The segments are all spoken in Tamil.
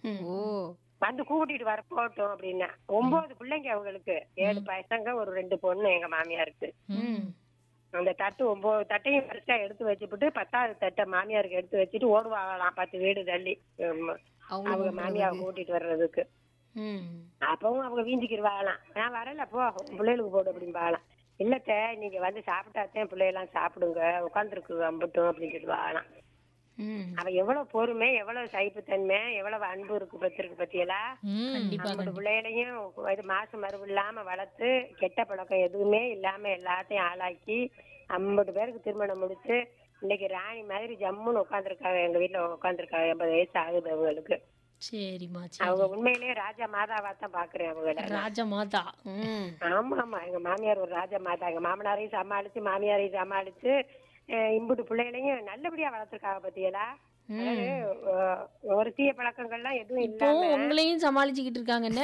ஓ வந்து கூட்டிட்டு வர போகட்டும் அப்படின்னா ஒன்பது பிள்ளைங்க அவங்களுக்கு ஏழு பசங்க ஒரு ரெண்டு பொண்ணு எங்க மாமியாருக்கு ம் அந்த தட்டு ஒன்பது தட்டையும் வரிசையா எடுத்து வச்சுப்புட்டு பத்தாவது தட்டை மாமியாருக்கு எடுத்து வச்சுட்டு ஓடுவாங்களாம் பத்து வீடு தள்ளி உம், அவங்கள அவங்க மாமியாவை கூட்டிட்டு வர்றதுக்கு ம் அப்பவும் அவங்க வீஞ்சிக்கிடுவாங்களாம் நான் வரல போ உன் பிள்ளைகளுக்கு போடு அப்படிம்பாங்களாம் இல்லத்த நீங்க வந்து சாப்பிட்டாத்தான் பிள்ளைகளாம் சாப்பிடுங்க உட்காந்துருக்கு அம்பட்டும் அப்படின்னு சொல்லுவாங்களாம் ம் அவ எவ்வளவு பொறுமை எவ்வளவு சகிப்புத்தன்மை எவ்வளவு அன்பு இருக்கு பத்திருக்கு பத்தியெல்லாம் கண்டிப்பா நம்மளோட கண்டிப்பா பிள்ளைகளையும் இது மாசு மரபு இல்லாம வளர்த்து கெட்ட பழக்கம் எதுவுமே இல்லாம எல்லாத்தையும் ஆளாக்கி ஐம்பது பேருக்கு திருமணம் முடிச்சு இன்னைக்கு ராணி மாதிரி ஜம்முன்னு உட்காந்துருக்காங்க எங்க வீட்டுல உட்காந்துருக்காங்க எண்பது வயசு ஆகுது அவங்களுக்கு சரிம்மா சரி அவங்க உண்மையிலேயே ராஜா மாதாவா தான் பாக்குறேன் அவங்கள ராஜ மாதா ம் ஆமா ஆமா எங்க மாமியார் ஒரு ராஜா மாதா எங்க மாமனாரையும் சமாளிச்சு மாமியாரையும் சமாளிச்சு அஹ் இம்புட்டு பிள்ளைகளையும் நல்லபடியா வளர்த்துருக்காங்க பத்தியலா அதாவது அஹ், ஒரு தீய பழக்கங்கள்லாம் எதுவும் இப்போ இல்லாம உங்களையும் சமாளிச்சுக்கிட்டு இருக்காங்கன்னு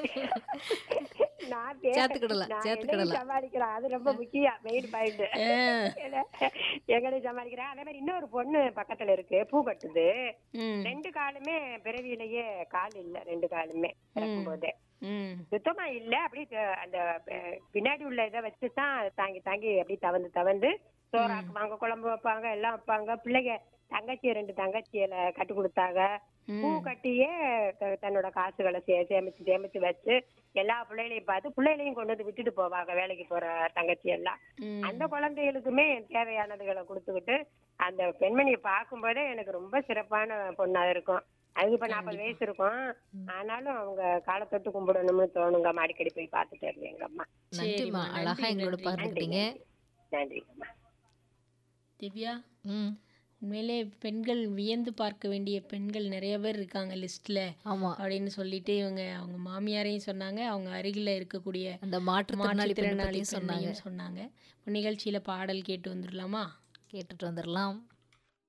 நான் பே- சேர்த்துக்கிடலாம், நான் சேர்த்துக்கிடலாம். என்னையும் சமாளிக்கிறேன் அது ரொம்ப முக்கியம் மெயின் பாயிண்ட் ஆ. எங்களையும் சமாளிக்கிறேன் அதே மாதிரி இன்னொரு பொண்ணு பக்கத்துல இருக்கு பூ கட்டுது ம் ரெண்டு காலுமே பிறவியிலேயே கால் இல்ல ரெண்டு காலுமே பிறக்கும் போதே ம் சுத்தமா இல்ல அப்படியே த- அந்த அஹ், பின்னாடி உள்ள இதை வச்சுதான் தாங்கி தாங்கி அப்படியே தவந்து தவந்து சோறாக்குவாங்க குழம்பு வைப்பாங்க எல்லாம் வைப்பாங்க பிள்ளைங்க தங்கச்சிய ரெண்டு தங்கச்சியில கட்டி கொடுத்தாங்க பூ கட்டியே த- தன்னோட காசுகளை சே- சேமிச்சு சேமிச்சு வச்சு எல்லா பிள்ளைகளையும் பார்த்து பிள்ளைகளையும் கொண்டு வந்து விட்டுட்டு போவாங்க வேலைக்கு போற தங்கச்சி எல்லாம் ம். அந்த குழந்தைகளுக்குமே தேவையானதுகளை கொடுத்துக்கிட்டு அந்த பெண்மணியை பார்க்கும்போதே எனக்கு ரொம்ப சிறப்பான பொண்ணா இருக்கும் அதுக்கு இப்ப நாற்பது வயசு இருக்கும் ஆனாலும் அவங்க காலை தொட்டு கும்பிடணும்னு தோணுங்க அடிக்கடி போய் பார்த்துட்டு இருந்தேன் எங்க அம்மா நன்றிம்மா சரிம்மா, அழகா நன்றி, எங்களோட நன்றி. பகிர்ந்துக்கிட்டீங்க நன்றிங்கம்மா திவ்யா ம் உண்மையிலே பெண்கள் வியந்து பார்க்க வேண்டிய பெண்கள் நிறைய பேர் இருக்காங்க லிஸ்ட்ல ஆமா அப்படின்னு சொல்லிட்டு இவங்க அவங்க மாமியாரையும் சொன்னாங்க அவங்க அருகில இருக்கக்கூடிய அந்த மாற்றுத்திறனாளி பெண்ணை மாற்றுத்திறனாளி பத்தியும் சொன்னாங்க பெண்ணையும் சொன்னாங்க நிகழ்ச்சியில பாடல் கேட்டு வந்துடலாமா கேட்டுட்டு வந்துடலாம்